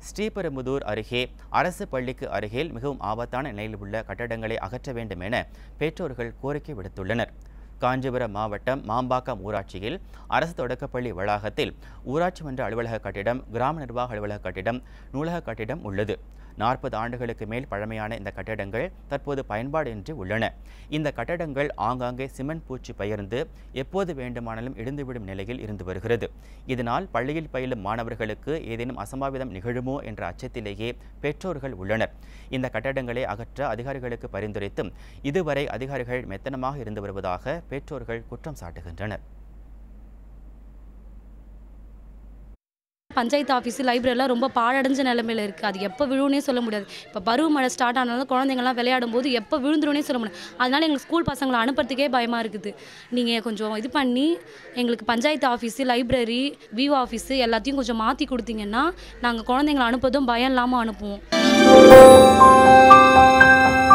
ஸ்ரீபெரும்புதூர் அருகே அரசு பள்ளிக்கு அருகில் மிகவும் ஆபத்தான நிலையில் உள்ள கட்டடங்களை அகற்ற வேண்டும் என பெற்றோர்கள் கோரிக்கை விடுத்துள்ளனர் காஞ்சிபுரம் மாவட்டம் மாம்பாக்கம் ஊராட்சியில் அரசு தொடக்கப்பள்ளி வளாகத்தில் ஊராட்சி மன்ற அலுவலக கட்டிடம் கிராம நிர்வாக அலுவலக கட்டிடம் நூலக கட்டிடம் உள்ளது நாற்பது ஆண்டுகளுக்கு மேல் பழமையான இந்த கட்டடங்கள் தற்போது பயன்பாடின்றி உள்ளன இந்த கட்டடங்கள் ஆங்காங்கே சிமெண்ட் பூச்சி பெயர்ந்து எப்போது வேண்டுமானாலும் இடிந்துவிடும் நிலையில் இருந்து வருகிறது இதனால் பள்ளியில் பயிலும் மாணவர்களுக்கு ஏதேனும் அசம்பாவிதம் நிகழுமோ என்ற அச்சத்திலேயே பெற்றோர்கள் உள்ளனர் இந்த கட்டடங்களை அகற்ற அதிகாரிகளுக்கு பரிந்துரைத்தும் இதுவரை அதிகாரிகள் மெத்தனமாக இருந்து வருவதாக பெற்றோர்கள் குற்றம் சாட்டுகின்றனர் பஞ்சாயத்து ஆஃபீஸு லைப்ரரிலாம் ரொம்ப பாழடைஞ்ச நிலமையில இருக்குது அது எப்போ விழுவுனே சொல்ல முடியாது இப்போ பருவ மழை ஸ்டார்ட் ஆனாலும் குழந்தைங்கள்லாம் விளையாடும் போது எப்போ விழுந்துருனே சொல்ல முடியாது அதனால எங்களுக்கு ஸ்கூல் பசங்களை அனுப்புறதுக்கே பயமாக இருக்குது நீங்கள் கொஞ்சம் இது பண்ணி எங்களுக்கு பஞ்சாயத்து ஆஃபீஸு லைப்ரரி விவோ ஆஃபீஸு எல்லாத்தையும் கொஞ்சம் மாற்றி கொடுத்தீங்கன்னா நாங்கள் குழந்தைங்களை அனுப்புறதும் பயம் இல்லாமல் அனுப்புவோம்